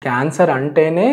cancer అంటేనే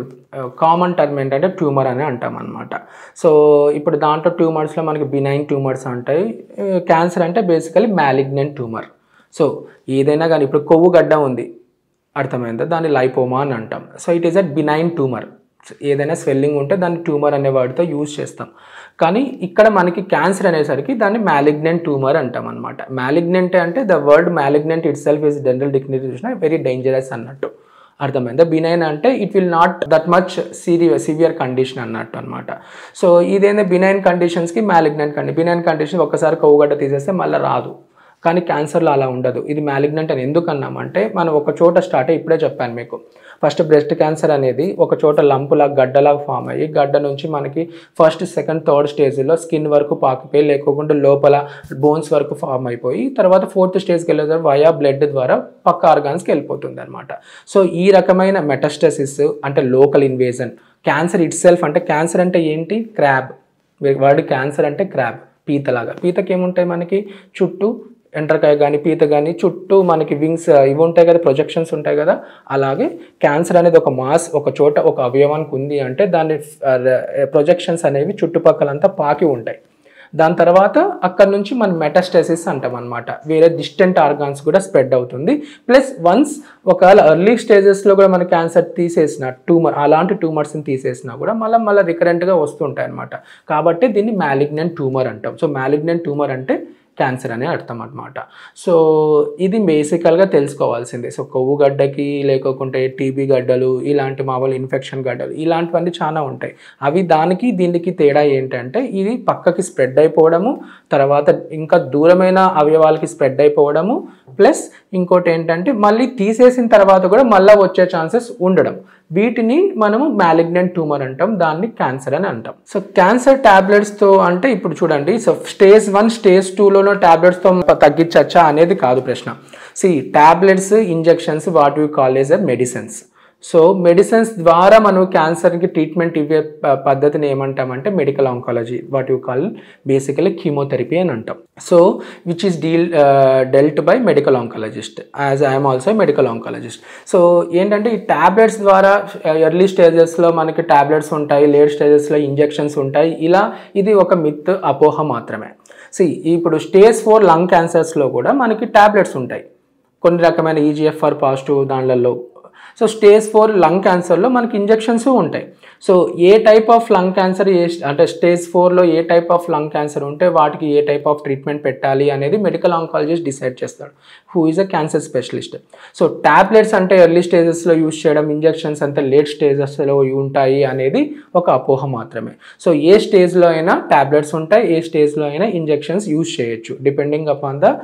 common term ఏంటంటే tumour అని అంటాం అనమాట సో ఇప్పుడు దాంట్లో ట్యూమర్స్లో మనకి బినైన్ ట్యూమర్స్ ఉంటాయి క్యాన్సర్ అంటే బేసికలీ మ్యాలిగ్నెంట్ ట్యూమర్ సో ఏదైనా కానీ ఇప్పుడు కొవ్వు గడ్డ ఉంది అర్థమైందా దాన్ని లైపోమా అని అంటాం so it is a benign tumour ఏదైనా స్వెల్లింగ్ ఉంటే దాన్ని ట్యూమర్ అనే వాటితో యూజ్ చేస్తాం కానీ ఇక్కడ మనకి క్యాన్సర్ అనేసరికి దాన్ని మ్యాలిగ్నెంట్ ట్యూమర్ అంటాం అనమాట మ్యాలిగ్నెంట్ అంటే the word malignant itself is general dignification very dangerous అన్నట్టు అర్థమైందా బినైన్ అంటే it will not that much serious severe condition అన్నట్టు అనమాట సో ఇదేంటే బినైన్ కండిషన్స్కి మ్యాలిగ్నెంట్ కండిషన్ బినైన్ కండిషన్ ఒక్కసారి కొవ్వుగడ్డ తీసేస్తే మళ్ళీ రాదు కానీ క్యాన్సర్లో అలా ఉండదు ఇది మ్యాలిగ్నెంట్ అని ఎందుకు అన్నామంటే మనం ఒక చోట స్టార్ట్ అయ్యి ఇప్పుడే చెప్పాను మీకు ఫస్ట్ బ్రెస్ట్ క్యాన్సర్ అనేది ఒక చోట లంపులా గడ్డలాగా ఫామ్ అయ్యి గడ్డ నుంచి మనకి ఫస్ట్ సెకండ్ థర్డ్ స్టేజ్లో స్కిన్ వరకు పాకిపోయి లేకోకుండా లోపల బోన్స్ వరకు ఫామ్ అయిపోయి తర్వాత ఫోర్త్ స్టేజ్కి వెళ్ళే వయా బ్లడ్ ద్వారా పక్క ఆర్గాన్స్కి వెళ్ళిపోతుంది అనమాట సో ఈ రకమైన మెటస్టసిస్ అంటే local invasion cancer itself అంటే క్యాన్సర్ అంటే ఏంటి క్రాబ్ వర్డ్ క్యాన్సర్ అంటే క్రాబ్ పీతలాగా పీతకి ఏముంటాయి మనకి చుట్టూ ఎండ్రకాయ కానీ పీత కానీ చుట్టూ మనకి వింగ్స్ ఇవి ఉంటాయి కదా ప్రొజెక్షన్స్ ఉంటాయి కదా అలాగే క్యాన్సర్ అనేది ఒక మాస్ ఒక చోట ఒక అవయవానికి ఉంది అంటే దాని ప్రొజెక్షన్స్ అనేవి చుట్టుపక్కలంతా పాకి ఉంటాయి దాని తర్వాత అక్కడ నుంచి మనం మెటాస్టసిస్ అంటాం అనమాట వేరే డిస్టెంట్ ఆర్గాన్స్ కూడా స్ప్రెడ్ అవుతుంది ప్లస్ వన్స్ ఒకవేళ ఎర్లీ స్టేజెస్లో కూడా మన క్యాన్సర్ తీసేసిన ట్యూమర్ అలాంటి ట్యూమర్స్ని తీసేసినా కూడా మళ్ళీ మళ్ళీ రికరెంట్గా వస్తుంటాయి అనమాట కాబట్టి దీన్ని మ్యాలిగ్నెంట్ ట్యూమర్ అంటాం సో మ్యాలిగ్నెంట్ ట్యూమర్ అంటే క్యాన్సర్ అనే అర్థం అనమాట సో ఇది బేసికల్గా తెలుసుకోవాల్సిందే సో కొవ్వు గడ్డకి లేకపోతే టీబీ గడ్డలు ఇలాంటి మామూలు ఇన్ఫెక్షన్ గడ్డలు ఇలాంటివన్నీ చాలా ఉంటాయి అవి దానికి దీనికి తేడా ఏంటంటే ఇది పక్కకి స్ప్రెడ్ అయిపోవడము తర్వాత ఇంకా దూరమైన అవయవాలకి స్ప్రెడ్ అయిపోవడము ప్లస్ ఇంకోటి ఏంటంటే మళ్ళీ తీసేసిన తర్వాత కూడా మళ్ళీ వచ్చే ఛాన్సెస్ ఉండడం వీటిని మనము మ్యాలిగ్నెంట్ ట్యూమర్ అంటాం దాన్ని క్యాన్సర్ అని అంటాం సో క్యాన్సర్ టాబ్లెట్స్తో అంటే ఇప్పుడు చూడండి సో స్టేజ్ వన్ స్టేజ్ టూలోనో టాబ్లెట్స్తో తగ్గించచ్చా అనేది కాదు ప్రశ్న see tablets injections what you call as a medicines so medicines ద్వారా మనం క్యాన్సర్కి ట్రీట్మెంట్ ఇవ్వే ప- పద్ధతిని ఏమంటామంటే medical oncology what you call basically chemotherapy అని అంటాం so which is deal dealt by medical oncologist as I'm also medical oncologist so ఏంటంటే ఈ ట్యాబ్లెట్స్ ద్వారా ఎర్లీ స్టేజెస్లో మనకి ట్యాబ్లెట్స్ ఉంటాయి లేట్ స్టేజెస్లో ఇంజెక్షన్స్ ఉంటాయి ఇలా ఇది ఒక మిత్ అపోహ మాత్రమే సి ఇప్పుడు స్టేజ్ ఫోర్ లంగ్ క్యాన్సర్స్లో కూడా మనకి ట్యాబ్లెట్స్ ఉంటాయి కొన్ని రకమైన ఈజీఎఫ్ఆర్ పాజిటివ్ దానిలలో సో స్టేజ్ ఫోర్ లంగ్ క్యాన్సర్లో మనకి ఇంజెక్షన్స్ ఉంటాయి సో ఏ టైప్ ఆఫ్ లంగ్ క్యాన్సర్ ఏ అంటే స్టేజ్ ఫోర్లో ఏ టైప్ ఆఫ్ లంగ్ క్యాన్సర్ ఉంటే వాటికి ఏ టైప్ ఆఫ్ ట్రీట్మెంట్ పెట్టాలి అనేది మెడికల్ ఆంకాలజిస్ట్ డిసైడ్ చేస్తాడు who is a cancer specialist so tablets అంటే ఎర్లీ స్టేజెస్లో యూజ్ చేయడం ఇంజెక్షన్స్ అంటే లేట్ స్టేజెస్లో ఉంటాయి అనేది ఒక అపోహ మాత్రమే సో ఏ స్టేజ్లో అయినా టాబ్లెట్స్ ఉంటాయి ఏ స్టేజ్లో అయినా ఇంజెక్షన్స్ యూజ్ చేయొచ్చు డిపెండింగ్ అపాన్ ద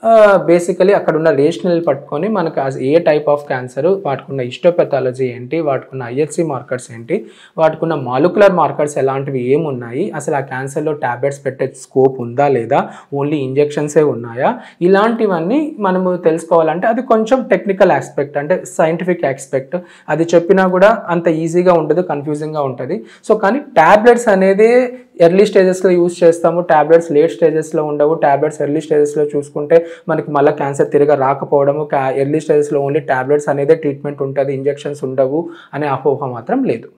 బేసికలీ అక్కడ ఉన్న రేషనల్ పట్టుకొని మనకు as ఏ టైప్ ఆఫ్ క్యాన్సర్ వాటికున్న ఇస్టోపెథాలజీ ఏంటి వాటికున్న ఐహెచ్సి మార్కర్స్ ఏంటి వాటికున్న మాలిక్యులర్ మార్కర్స్ ఎలాంటివి ఏమున్నాయి అసలు ఆ క్యాన్సర్లో ట్యాబ్లెట్స్ పెట్టే స్కోప్ ఉందా లేదా ఓన్లీ ఇంజెక్షన్సే ఉన్నాయా ఇలాంటివన్నీ మనము తెలుసుకోవాలంటే అది కొంచెం టెక్నికల్ ఆస్పెక్ట్ అంటే సైంటిఫిక్ ఆస్పెక్ట్ అది చెప్పినా కూడా అంత ఈజీగా ఉండదు కన్ఫ్యూజింగ్గా ఉంటుంది సో కానీ ట్యాబ్లెట్స్ అనేది ఎర్లీ స్టేజెస్లో యూస్ చేస్తాము ట్యాబ్లెట్స్ లేట్ స్టేజెస్లో ఉండవు ట్యాబ్లెట్స్ ఎర్లీ స్టేజెస్లో చూసుకుంటే మనకి మళ్ళీ క్యాన్సర్ తిరిగి రాకపోవడము ఎర్లీ స్టేజెస్లో ఓన్లీ ట్యాబ్లెట్స్ అనేదే ట్రీట్మెంట్ ఉంటుంది ఇంజెక్షన్స్ ఉండవు అనే అపోహ మాత్రం లేదు